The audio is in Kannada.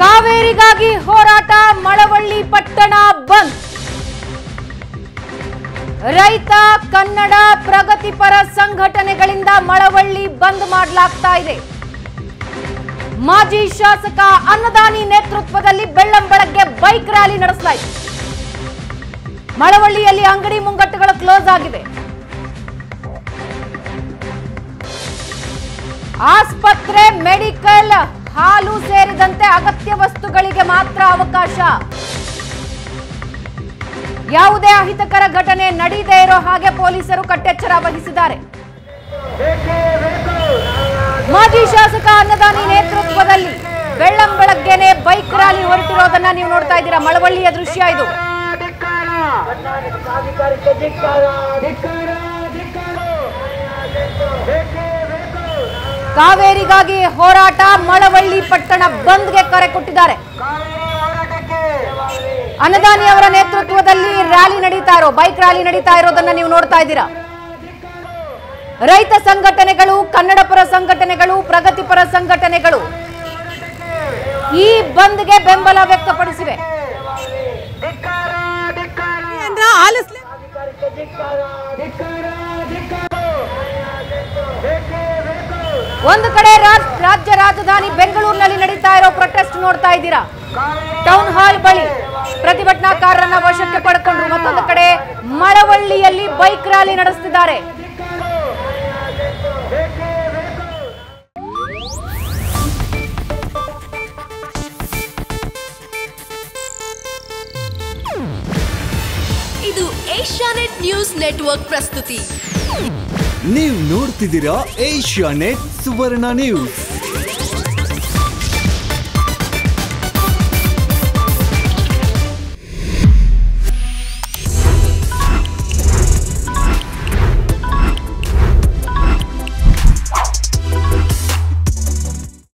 ಕಾವೇರಿಗಾಗಿ ಹೋರಾಟ ಮಳವಳ್ಳಿ ಪಟ್ಟಣ ಬಂದ್ ರೈತ ಕನ್ನಡ ಪ್ರಗತಿಪರ ಸಂಘಟನೆಗಳಿಂದ ಮಳವಳ್ಳಿ ಬಂದ್ ಮಾಡಲಾಗ್ತಾ ಇದೆ ಮಾಜಿ ಶಾಸಕ ಅನ್ನದಾನಿ ನೇತೃತ್ವದಲ್ಲಿ ಬೆಳ್ಳಂಬೆಳಗ್ಗೆ ಬೈಕ್ ರ್ಯಾಲಿ ನಡೆಸಲಾಯಿತು ಮಳವಳ್ಳಿಯಲ್ಲಿ ಅಂಗಡಿ ಮುಂಗಟ್ಟುಗಳು ಕ್ಲೋಸ್ ಆಗಿವೆ ಆಸ್ಪತ್ರೆ ಮೆಡಿಕಲ್ ಹಾಲು ಸೇರಿದಂತೆ ಅಗತ್ಯ ವಸ್ತುಗಳಿಗೆ ಮಾತ್ರ ಅವಕಾಶ ಯಾವುದೇ ಅಹಿತಕರ ಘಟನೆ ನಡೆಯದೇ ಇರೋ ಹಾಗೆ ಪೊಲೀಸರು ಕಟ್ಟೆಚ್ಚರ ವಹಿಸಿದ್ದಾರೆ ಮಾಜಿ ಶಾಸಕ ಅನ್ನದಾನಿ ನೇತೃತ್ವದಲ್ಲಿ ಬೆಳ್ಳಂಬೆಳಗ್ಗೆನೆ ಬೈಕ್ ರ್ಯಾಲಿ ಹೊರಟಿರೋದನ್ನ ನೀವು ನೋಡ್ತಾ ಇದ್ದೀರಾ ಮಳವಳ್ಳಿಯ ದೃಶ್ಯ ಇದು ಅಧಿಕಾರಕ್ಕೆ ಧಿಕ್ಕಾರ ಧಿಕ್ಕಾರ ಧಿಕ್ಕಾರ ಬೇಕೇ ಬೇಕು ಕಾವೇರಿಗಾಗಿ ಹೋರಾಟ ಮಳವಳ್ಳಿ ಪಟ್ಟಣ ಬಂದ್ಗೆ ಕರೆ ಕೊಟ್ಟಿದ್ದಾರೆ ಕಾವೇರಿ ಹೋರಾಟಕ್ಕೆ ಅನ್ನದಾನಿ ಅವರ ನೇತೃತ್ವದಲ್ಲಿ ರ್ಯಾಲಿ ನಡೀತಾ ಇರೋ ಬೈಕ್ ರ್ಯಾಲಿ ನಡೀತಾ ಇರೋದನ್ನ ನೀವು ನೋಡ್ತಾ ಇದ್ದೀರಾ ರೈತ ಸಂಘಟನೆಗಳು ಕನ್ನಡ ಪರ ಸಂಘಟನೆಗಳು ಪ್ರಗತಿಪರ ಸಂಘಟನೆಗಳು ಈ ಬಂದ್ಗೆ ಬೆಂಬಲ ವ್ಯಕ್ತಪಡಿಸಿವೆ ಧಿಕ್ಕಾರ ಧಿಕ್ಕಾರ ಅಧಿಕಾರಕ್ಕೆ ಧಿಕ್ಕಾರ ಧಿಕ್ಕಾರ ಧಿಕ್ಕಾರ ಬೇಕೇ ಬೇಕು ಒಂದು ಕಡೆ ರಾ- ರಾಜ್ಯ ರಾಜಧಾನಿ ಬೆಂಗಳೂರಿನಲ್ಲಿ ನಡೀತಾ ಇರೋ ಪ್ರೊಟೆಸ್ಟ್ ನೋಡ್ತಾ ಇದ್ದೀರಾ ಟೌನ್ ಹಾಲ್ ಬಳಿ ಪ್ರತಿಭಟನಾಕಾರರನ್ನ ವಶಕ್ಕೆ ಪಡ್ಕೊಂಡ್ರು ಮತ್ತೊಂದು ಕಡೆ ಮಳವಳ್ಳಿಯಲ್ಲಿ ಬೈಕ್ ರ್ಯಾಲಿ ನಡೆಸುತ್ತಿದ್ದಾರೆ ಇದು ಏಷ್ಯಾನೆಟ್ ನ್ಯೂಸ್ ನೆಟ್ವರ್ಕ್ ಪ್ರಸ್ತುತಿ ನೀವು ನೋಡ್ತಿದ್ದೀರಾ ಏಷ್ಯಾ ನೆಟ್ ಸುವರ್ಣ ನ್ಯೂಸ್